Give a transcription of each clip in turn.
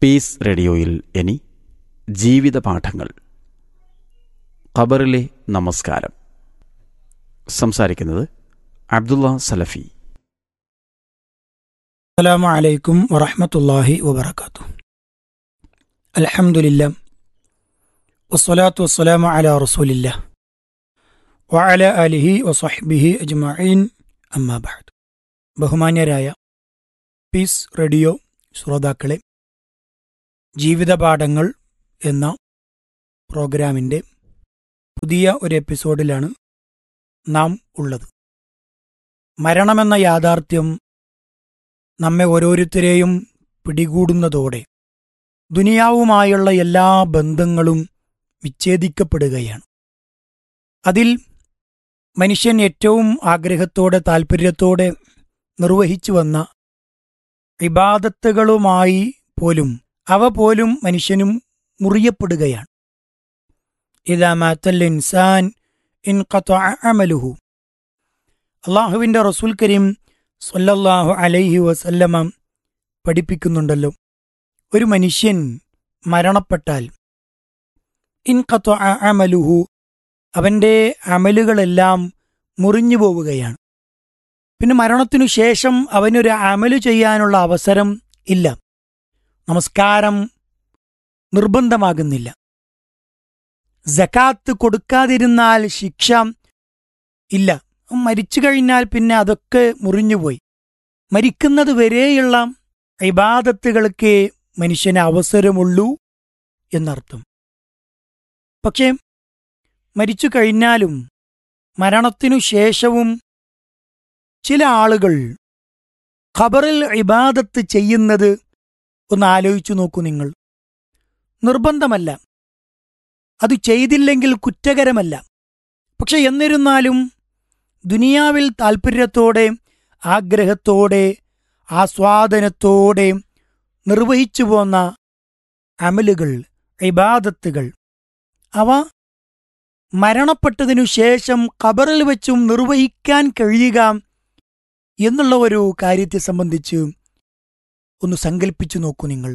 piece റേഡിയോയിൽ ഇനി ജീവിത പാഠങ്ങൾ ഖബറിലെ നമസ്കാരം സംസാരിക്കുന്നത് അബ്ദുള്ള സലഫി السلام عليكم ورحمة الله وبركاته الحمد لله والصلاة والسلام على رسول الله وعلى آله وصحبه أجمعين أما بعد ബഹുമാന്യരായ പീസ് റേഡിയോ ശ്രോതാക്കളെ ജീവിതപാഠങ്ങൾ എന്ന പ്രോഗ്രാമിൻ്റെ പുതിയ ഒരു എപ്പിസോഡിലാണ് നാം ഉള്ളത് മരണമെന്ന യാഥാർത്ഥ്യം നമ്മെ ഓരോരുത്തരെയും പിടികൂടുന്നതോടെ ദുനിയാവുമായുള്ള എല്ലാ ബന്ധങ്ങളും വിച്ഛേദിക്കപ്പെടുകയാണ് അതിൽ മനുഷ്യൻ ഏറ്റവും ആഗ്രഹത്തോടെ താൽപ്പര്യത്തോടെ നിർവഹിച്ചു വന്ന ഇബാദത്തുകളുമായി പോലും അവ പോലും മനുഷ്യനും മുറിയപ്പെടുകയാണ് ഇതാ മാത്തൽ ഇൻസാൻ ഇൻ അമലുഹു അള്ളാഹുവിൻ്റെ റസൂൽ കരീം സൊല്ലല്ലാഹു അലൈഹി വസല്ലമ പഠിപ്പിക്കുന്നുണ്ടല്ലോ ഒരു മനുഷ്യൻ മരണപ്പെട്ടാൽ ഇൻകത്വ അമലുഹു അവൻ്റെ അമലുകളെല്ലാം മുറിഞ്ഞു പോവുകയാണ് പിന്നെ മരണത്തിനു ശേഷം അവനൊരു അമല് ചെയ്യാനുള്ള അവസരം ഇല്ല നമസ്കാരം നിർബന്ധമാകുന്നില്ല ജക്കാത്ത് കൊടുക്കാതിരുന്നാൽ ശിക്ഷ ഇല്ല മരിച്ചു കഴിഞ്ഞാൽ പിന്നെ അതൊക്കെ മുറിഞ്ഞുപോയി മരിക്കുന്നത് വരെയുള്ള ഇബാദത്തുകൾക്ക് മനുഷ്യന് അവസരമുള്ളൂ എന്നർത്ഥം പക്ഷേ മരിച്ചു കഴിഞ്ഞാലും മരണത്തിനു ശേഷവും ചില ആളുകൾ ഖബറിൽ ഇബാദത്ത് ചെയ്യുന്നത് ഒന്ന് ആലോചിച്ചു നോക്കൂ നിങ്ങൾ നിർബന്ധമല്ല അത് ചെയ്തില്ലെങ്കിൽ കുറ്റകരമല്ല പക്ഷെ എന്നിരുന്നാലും ദുനിയാവിൽ താൽപ്പര്യത്തോടെ ആഗ്രഹത്തോടെ ആസ്വാദനത്തോടെ നിർവഹിച്ചു പോന്ന അമലുകൾ ഇബാദത്തുകൾ അവ മരണപ്പെട്ടതിനു ശേഷം ഖബറിൽ വെച്ചും നിർവഹിക്കാൻ കഴിയുക എന്നുള്ള ഒരു കാര്യത്തെ സംബന്ധിച്ച് ഒന്ന് സങ്കല്പിച്ചു നോക്കൂ നിങ്ങൾ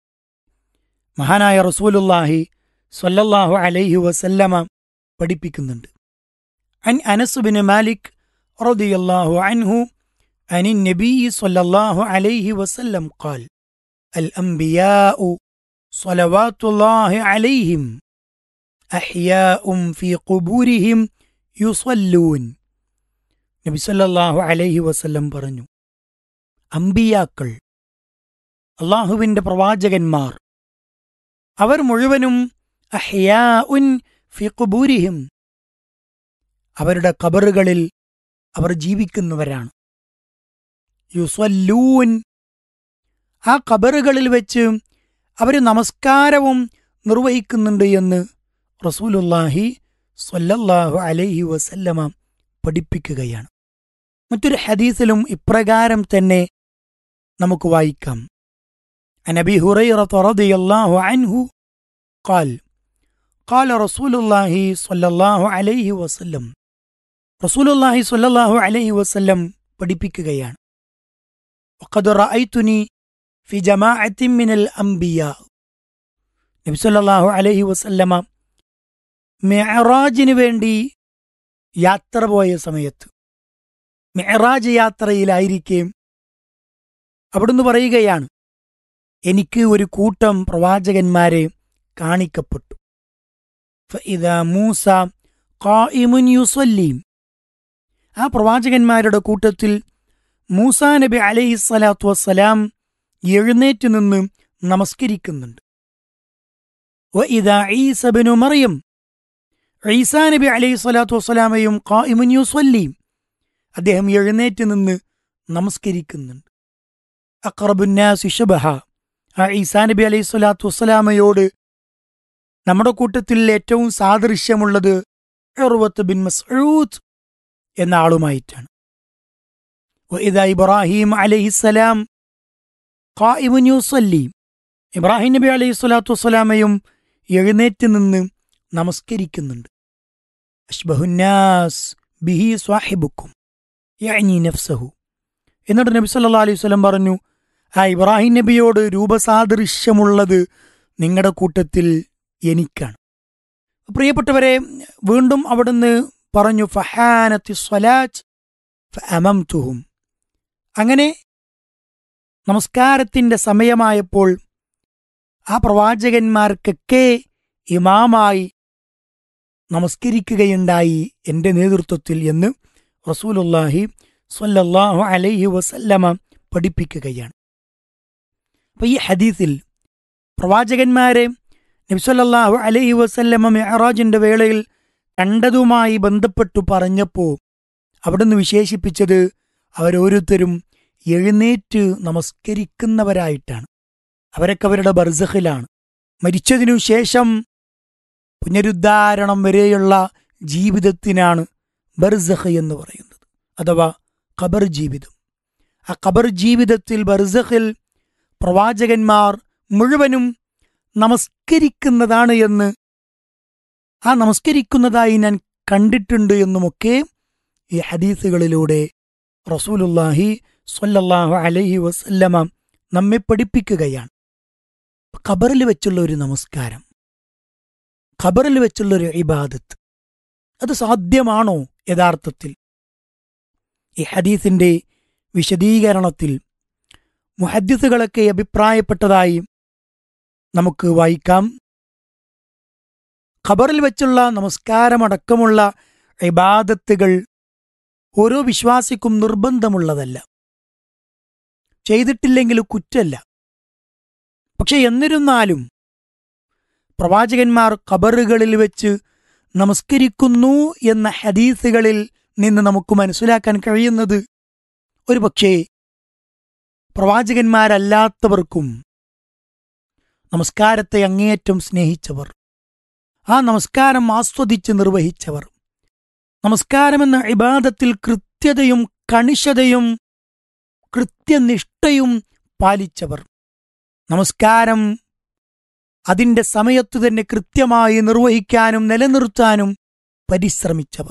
മഹാനായ റസൂലുല്ലാഹി സ്വല്ലല്ലാഹു അലൈഹി വസല്ലമ പഠിപ്പിക്കുന്നുണ്ട് عن أنس بن مالك رضي الله عنه عن النبي صلى الله عليه وسلم قال الأنبياء صلوات الله عليهم أحياء في قبورهم يصلون നബി സല്ലല്ലാഹു അലൈഹി വസല്ലം പറഞ്ഞു അമ്പിയാക്കൾ അള്ളാഹുവിൻ്റെ പ്രവാചകന്മാർ അവർ മുഴുവനും അഹ്യാ ഉൻ ഫി ഖുബൂരിഹിം അവരുടെ കബറുകളിൽ അവർ ജീവിക്കുന്നവരാണ് യുസല്ലൂൻ ആ കബറുകളിൽ വെച്ച് അവർ നമസ്കാരവും നിർവഹിക്കുന്നുണ്ട് എന്ന് റസൂലുല്ലാഹി സ്വല്ലല്ലാഹു അലൈഹി വസല്ലമ പഠിപ്പിക്കുകയാണ് മറ്റൊരു ഹദീസിലും ഇപ്രകാരം തന്നെ നമുക്ക് വായിക്കാം അനബി ഹുറൈറ റളിയല്ലാഹു അൻഹു قال قال رسول الله صلى الله عليه وسلم റസൂലുള്ളാഹി സ്വല്ലല്ലാഹു അലൈഹി വസല്ലം പഠിപ്പിക്കുകയാണ് വഖദ് റഅയ്തുനി ഫി ജമാഅത്തിൻ മിനൽ അംബിയാ നബി സല്ലല്ലാഹു അലൈഹി വസല്ലമ മിഅറാജിന് വേണ്ടി യാത്ര പോയ സമയത്ത് മിഅറാജ് യാത്രയിലായിരിക്കെ അവിടുന്ന് പറയുകയാണ് എനിക്ക് ഒരു കൂട്ടം പ്രവാചകന്മാരെ കാണിക്കപ്പെട്ടു ഫഇദാ മൂസ ഖായിമുൻ യുസല്ലീം ആ പ്രവാചകന്മാരുടെ കൂട്ടത്തിൽ മൂസാ നബി അലൈഹി സ്വലാത്തു വസ്സലാം എഴുന്നേറ്റ് നിന്ന് നമസ്കരിക്കുന്നുണ്ട് ഈസബിനു മറിയം ഈസാ നബി അലൈഹി സ്വലാത്തു വസ്സലാമയും ഖായിമുൻ യുസല്ലീം അദ്ദേഹം എഴുന്നേറ്റ് നിന്ന് നമസ്കരിക്കുന്നുണ്ട് അക്രബുന്നാസി ഷബഹ ആ ഈസാ നബി അലൈഹി സ്വലാത്തു വസ്സലാമയോട് നമ്മുടെ കൂട്ടത്തിൽ ഏറ്റവും സാദൃശ്യമുള്ളത് ഉർവത്ത് ബിൻ മസ്ഊദ് എന്ന ആളുമായിട്ടാണ് وإذا ഇബ്രാഹിം അലൈഹിസ്സലാം ഖായിമുൻ യുസല്ലി ഇബ്രാഹിം നബി അലൈഹി സ്വലാത്തു വസ്സലാമയും എഴുന്നേറ്റ് നിന്ന് നമസ്കരിക്കുന്നുണ്ട് അഷ്ബഹുന്നാസ് ബിഹി സ്വാഹിബുക്കും യഅനി നഫ്സഹു എന്നിട്ട് നബി സല്ലല്ലാഹു അലൈഹി വസല്ലം പറഞ്ഞു ആ ഇബ്രാഹിം നബിയോട് രൂപസാദൃശ്യമുള്ളത് നിങ്ങളുടെ കൂട്ടത്തിൽ എനിക്കാണ് പ്രിയപ്പെട്ടവരെ വീണ്ടും അവിടുന്ന് പറഞ്ഞു ഫഹാനത്തി സ്വലാജ് അമംതുഹും അങ്ങനെ നമസ്കാരത്തിന്റെ സമയമായപ്പോൾ ആ പ്രവാചകന്മാർക്കൊക്കെ ഇമാമായി നമസ്കരിക്കുകയുണ്ടായി എൻ്റെ നേതൃത്വത്തിൽ എന്ന് റസൂലുല്ലാഹി സ്വല്ലല്ലാഹു അലൈഹി വസല്ലമ പഠിപ്പിക്കുകയാണ് അപ്പൊ ഈ ഹദീസിൽ പ്രവാചകന്മാരെ നബ്സല്ലാഹു അലൈഹി വസല്ലമ മെഹറാജിന്റെ വേളയിൽ കണ്ടതുമായി ബന്ധപ്പെട്ടു പറഞ്ഞപ്പോൾ അവിടുന്ന് വിശേഷിപ്പിച്ചത് അവരോരോരുത്തരും എഴുന്നേറ്റ് നമസ്കരിക്കുന്നവരായിട്ടാണ് അവരൊക്കെ അവരുടെ ബർസഖിലാണ് മരിച്ചതിനു ശേഷം പുനരുദ്ധാരണം വരെയുള്ള ജീവിതത്തിനാണ് ബർസഖ് എന്ന് പറയുന്നത് അഥവാ ഖബർ ജീവിതം ആ ഖബർ ജീവിതത്തിൽ ബർസഖിൽ പ്രവാചകന്മാർ മുഴുവനും നമസ്കരിക്കുന്നതാണ് എന്ന് ആ നമസ്കരിക്കുന്നതായി ഞാൻ കണ്ടിട്ടുണ്ട് എന്നുമൊക്കെ ഈ ഹദീസുകളിലൂടെ റസൂലുല്ലാഹി സ്വല്ലല്ലാഹു അലൈഹി വസല്ലമ നമ്മെ പഠിപ്പിക്കുകയാണ് ഖബറിൽ വെച്ചുള്ള ഒരു നമസ്കാരം ഖബറിൽ വെച്ചുള്ള ഒരു ഇബാദത്ത് അത് സാധ്യമാണോ യഥാർത്ഥത്തിൽ ഈ ഹദീസിന്റെ വിശദീകരണത്തിൽ മുഹദ്ദിസുകളൊക്കെ അഭിപ്രായപ്പെട്ടതായി നമുക്ക് വായിക്കാം ഖബറിൽ വെച്ചുള്ള നമസ്കാരമടക്കമുള്ള ഇബാദത്തുകൾ ഓരോ വിശ്വാസിക്കും നിർബന്ധമുള്ളതല്ല ചെയ്തിട്ടില്ലെങ്കിൽ കുറ്റല്ല പക്ഷെ എന്നിരുന്നാലും പ്രവാചകന്മാർ ഖബറുകളിൽ വെച്ച് നമസ്കരിക്കുന്നു എന്ന ഹദീസുകളിൽ നിന്ന് നമുക്ക് മനസ്സിലാക്കാൻ കഴിയുന്നത് ഒരു പക്ഷേ പ്രവാചകന്മാരല്ലാത്തവർക്കും നമസ്കാരത്തെ അങ്ങേയറ്റം സ്നേഹിച്ചവർ ആ നമസ്കാരം ആസ്വദിച്ച് നിർവഹിച്ചവർ നമസ്കാരമെന്ന ഇബാദത്തിൽ കൃത്യതയും കണിശതയും കൃത്യനിഷ്ഠയും പാലിച്ചവർ നമസ്കാരം അതിന്റെ സമയത്തു തന്നെ കൃത്യമായി നിർവഹിക്കാനും നിലനിർത്താനും പരിശ്രമിച്ചവർ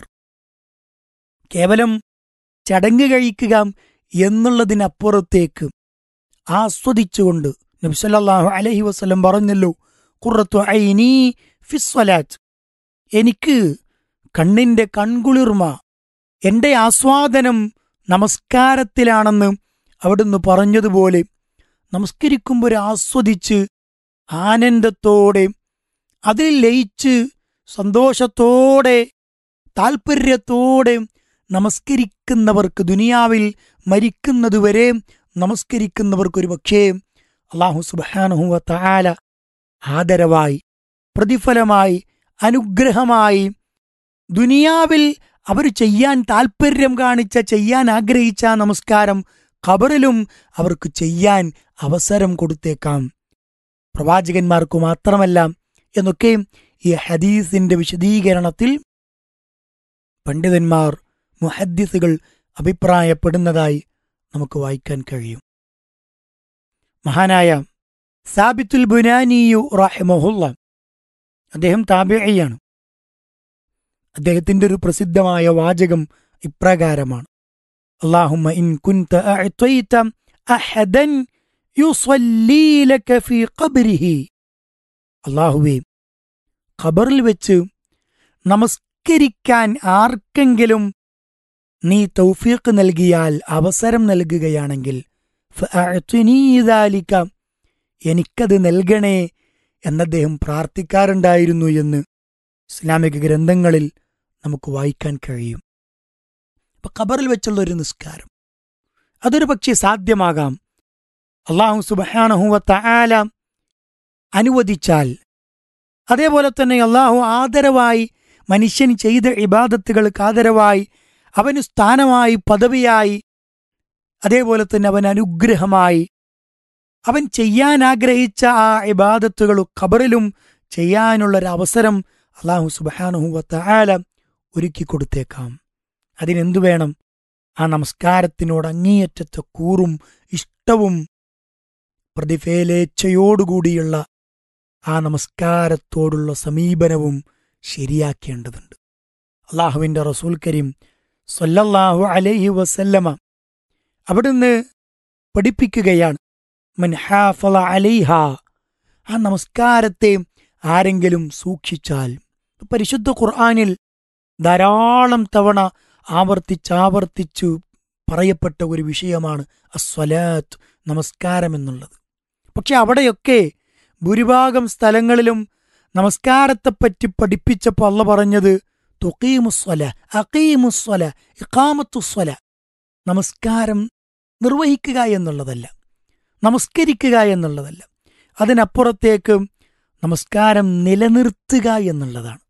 കേവലം ചടങ്ങ് കഴിക്കുക എന്നുള്ളതിനപ്പുറത്തേക്ക് ആസ്വദിച്ചുകൊണ്ട് നബ്സല്ലാഹു അലഹി വസ്ലം പറഞ്ഞല്ലോ കുറത്തു ഐനീ ഫിസ്വലാറ്റ് എനിക്ക് കണ്ണിന്റെ കൺകുളിർമ എന്റെ ആസ്വാദനം നമസ്കാരത്തിലാണെന്ന് അവിടുന്ന് പറഞ്ഞതുപോലെ നമസ്കരിക്കുമ്പോൾ ആസ്വദിച്ച് ആനന്ദത്തോടെ അതിൽ ലയിച്ച് സന്തോഷത്തോടെ താൽപ്പര്യത്തോടെ നമസ്കരിക്കുന്നവർക്ക് ദുനിയാവിൽ മരിക്കുന്നതുവരെ നമസ്കരിക്കുന്നവർക്ക് പക്ഷേ അള്ളാഹു സുബാനുഹുവ താല ആദരവായി പ്രതിഫലമായി അനുഗ്രഹമായി ദുനിയാവിൽ അവർ ചെയ്യാൻ താൽപ്പര്യം കാണിച്ച ചെയ്യാൻ ആഗ്രഹിച്ച നമസ്കാരം ഖബറിലും അവർക്ക് ചെയ്യാൻ അവസരം കൊടുത്തേക്കാം പ്രവാചകന്മാർക്കു മാത്രമല്ല എന്നൊക്കെ ഈ ഹദീസിന്റെ വിശദീകരണത്തിൽ പണ്ഡിതന്മാർ മുഹദ്ദിസുകൾ അഭിപ്രായപ്പെടുന്നതായി നമുക്ക് വായിക്കാൻ കഴിയും മഹാനായ സാബിത്തുൽ ബുനാനിയു റഹിമഹുല്ല അദ്ദേഹം താബിയാണ് അദ്ദേഹത്തിന്റെ ഒരു പ്രസിദ്ധമായ വാചകം ഇപ്രകാരമാണ് അള്ളാഹുമ്മ ഇൻ കുൻത അഅ്തൈത അഹദൻ യുസല്ലീ ലക ഫീ ഖബ്രിഹി അള്ളാഹുവേ ഖബറിൽ വെച്ച് നമസ്കരിക്കാൻ ആർക്കെങ്കിലും നീ തൗഫീഖ് നൽകിയാൽ അവസരം നൽകുകയാണെങ്കിൽ ഫഅഅ്തിനീ ദാലിക എനിക്കത് നൽകണേ എന്നദ്ദേഹം പ്രാർത്ഥിക്കാറുണ്ടായിരുന്നു എന്ന് ഇസ്ലാമിക ഗ്രന്ഥങ്ങളിൽ നമുക്ക് വായിക്കാൻ കഴിയും അപ്പൊ ഖബറിൽ വെച്ചുള്ള ഒരു നിസ്കാരം അതൊരു പക്ഷേ സാധ്യമാകാം അള്ളാഹു സുബാനഹുവത്ത ആല അനുവദിച്ചാൽ അതേപോലെ തന്നെ അള്ളാഹു ആദരവായി മനുഷ്യൻ ചെയ്ത ഇബാദത്തുകൾക്ക് ആദരവായി അവന് സ്ഥാനമായി പദവിയായി അതേപോലെ തന്നെ അവൻ അനുഗ്രഹമായി അവൻ ചെയ്യാൻ ആഗ്രഹിച്ച ആ ഇബാദത്തുകൾ ഖബറിലും ചെയ്യാനുള്ളൊരവസരം അള്ളാഹു സുബാനുഹുവത്ത ആല ഒരുക്കി കൊടുത്തേക്കാം അതിനെന്തു വേണം ആ നമസ്കാരത്തിനോട് അങ്ങേയറ്റത്തെ കൂറും ഇഷ്ടവും പ്രതിഫലേച്ഛയോടുകൂടിയുള്ള ആ നമസ്കാരത്തോടുള്ള സമീപനവും ശരിയാക്കേണ്ടതുണ്ട് അള്ളാഹുവിൻ്റെ റസൂൽ കരീം സൊല്ലല്ലാഹു അലൈഹി വസല്ലമ അവിടുന്ന് പഠിപ്പിക്കുകയാണ് മൻ ഹാഫള അലൈഹ ആ നമസ്കാരത്തെ ആരെങ്കിലും സൂക്ഷിച്ചാൽ പരിശുദ്ധ ഖുർആനിൽ ധാരാളം തവണ ആവർത്തിച്ചാവർത്തിച്ചു പറയപ്പെട്ട ഒരു വിഷയമാണ് അസ്വലാത്ത് നമസ്കാരം എന്നുള്ളത് പക്ഷെ അവിടെയൊക്കെ ഭൂരിഭാഗം സ്ഥലങ്ങളിലും നമസ്കാരത്തെപ്പറ്റി പഠിപ്പിച്ചപ്പോൾ അല്ല പറഞ്ഞത് തുക്കീമുസ്വല അക്കീമുസ്വല ഇഖാമത്തുസ്വല നമസ്കാരം നിർവഹിക്കുക എന്നുള്ളതല്ല നമസ്കരിക്കുക എന്നുള്ളതല്ല അതിനപ്പുറത്തേക്ക് നമസ്കാരം നിലനിർത്തുക എന്നുള്ളതാണ്